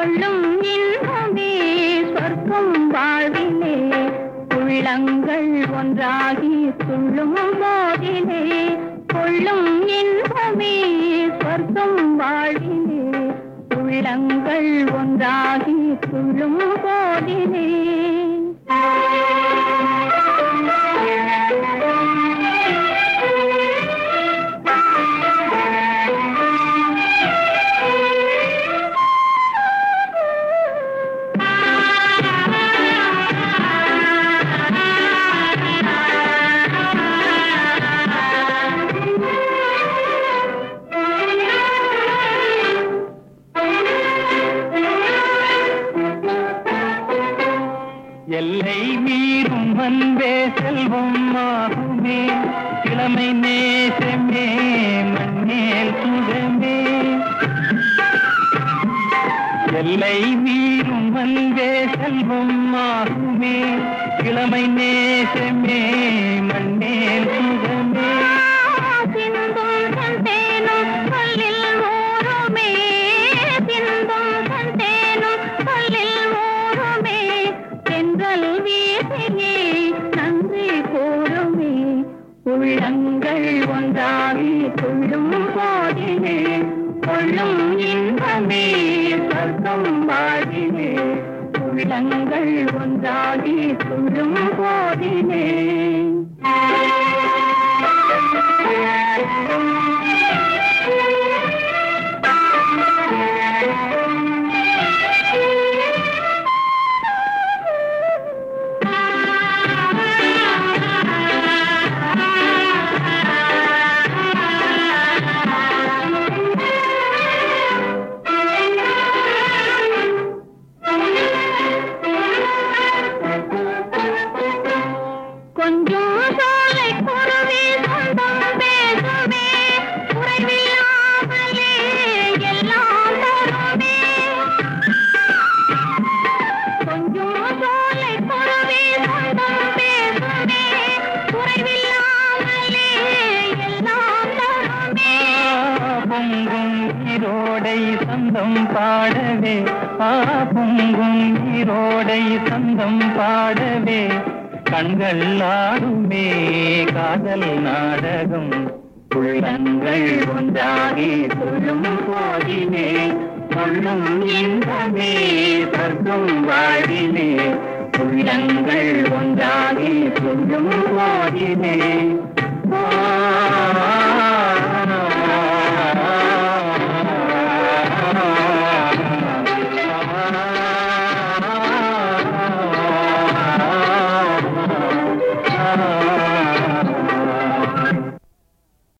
கொள்ளும் இன்பமே சொர்க்கம் வாழ்விலே உள்ளங்கள் ஒன்றாகி துள்ளும் போதிலே கொள்ளும் இன்பமே சொர்க்கம் வாழ்விலே உள்ளங்கள் ஒன்றாகி துள்ளும் போதிலே எல்லை மீறும் அன்பே செல்வம் ஆகுமே கிழமை நேசமே மண்ணேல் சுகமே எல்லை மீறும் அன்பே செல்வம் ஆகுமே கிழமை நேசமே மண்ணேல் சுகமே சிந்தும் சந்தேனும் சொல்லில் ஓருமே சிந்தும் சந்தேனும் சொல்லில் ஓருமே தென்றல் வீசியே நன்றி கூறுமே உள்ளங்கள் ஒன்றாகி துள்ளும் போதிலே கொள்ளும் இன்பமே சொர்க்கம் வாழிலே உள்ளங்கள் ஒன்றாகி துள்ளும் போதிலே கொஞ்சம் சோலை குருவி சொந்தம் பேசுமே குறைவில்லாமலே எல்லாம் தருமே கொஞ்சம் சோலை குருவி சொந்தம் பேசுமே குறைவில்லாமலே எல்லாம் தருமே பொங்கும் ஈரோடை சந்தம் பாடவே ஆ பொங்கும் ஈரோடை சந்தம் பாடவே கண்கள் ஆடுமே காதல் நாடகம் உள்ளங்கள் ஒன்றாகி துள்ளும் போதிலே சொல்லும் இன்பமே சொர்க்கம் வாழிலே உள்ளங்கள் ஒன்றாகி துள்ளும் போதிலே